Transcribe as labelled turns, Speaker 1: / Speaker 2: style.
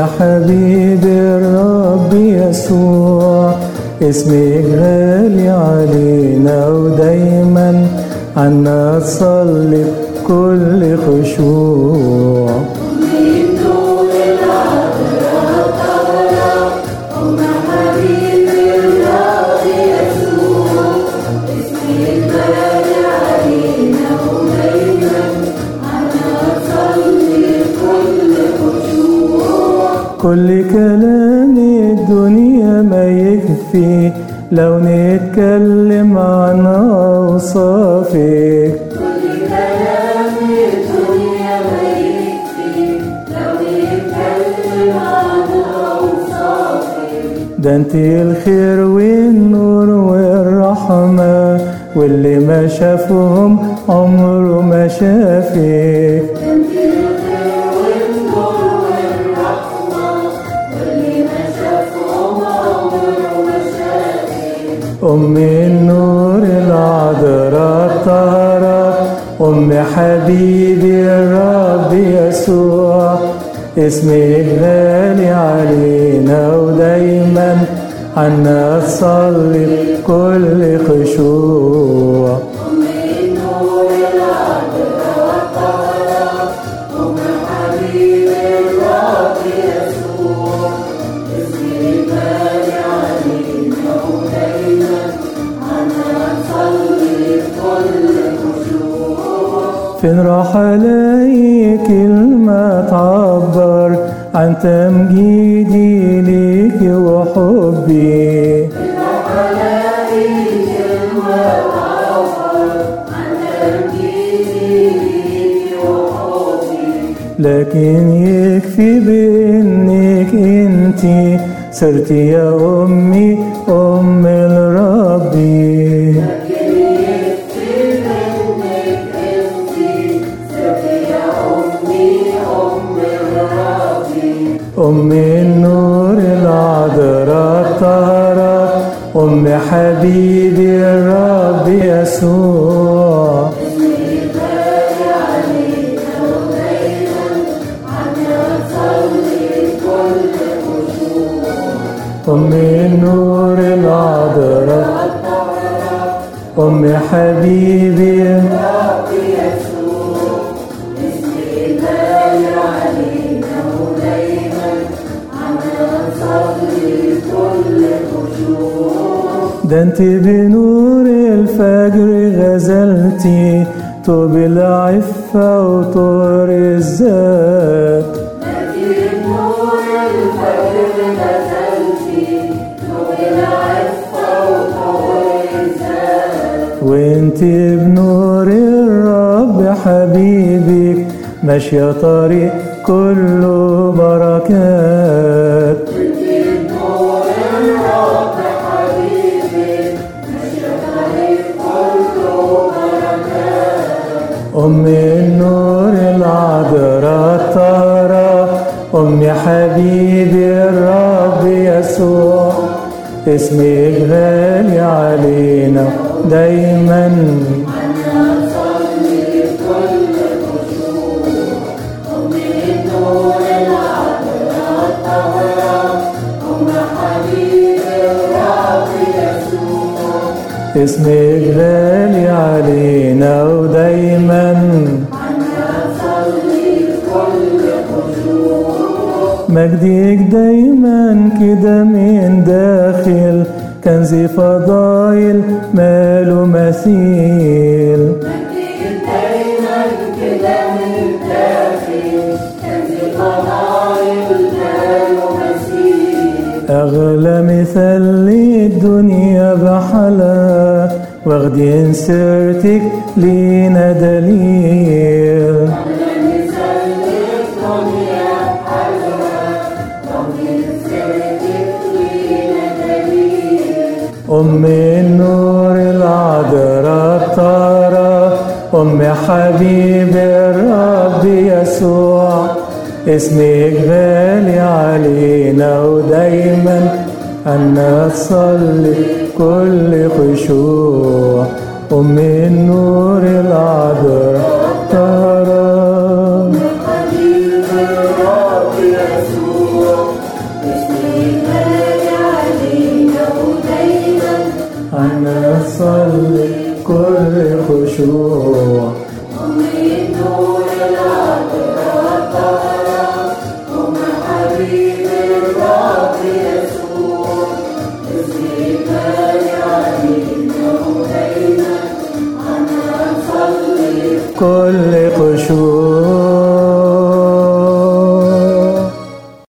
Speaker 1: حبيبي الرب يسوع اسمك غالي علينا ودايما عنا تصلي بكل خشوع كل كلام الدنيا ما يكفي لو نتكلم عن أوصافك ده انت الخير والنور والرحمة واللي ما شافهم عمره ما شافك أم النور العذراء الطهرة أم حبيبي الرب يسوع اسمك غالي علينا ودايما عنا تصلي بكل خشوع فين راح الاقي كلمة تعبر عن تمجيدي ليك وحبي لكن يكفي بانك انتي صرتي يا امي ام الربي أم النور العذراء الطهرة أم حبيبي الرب يسوع أم النور العذراء أم حبيبي ده انت بنور الفجر غزلتي طوب العفة وطور الذات وانت بنور الرب حبيبك ماشية طريق كله بركات أم النور العذراء الطهرة أم حبيبي الرب يسوع اسمك غالي علينا دايما اسمك غالي علينا ودايما مجدك دايما كده من داخل كنز فضايل ماله مثيل أغلى مثال للدنيا بحلا واخدين سيرتك لينا دليل أم النور العذراء الطهرة أم حبيب الرب يسوع اسمك غالي علينا ودايما أنا تصلي كل خشوع أم النور العذراء الطهرة
Speaker 2: حبيب الرب يسوع
Speaker 1: يسوع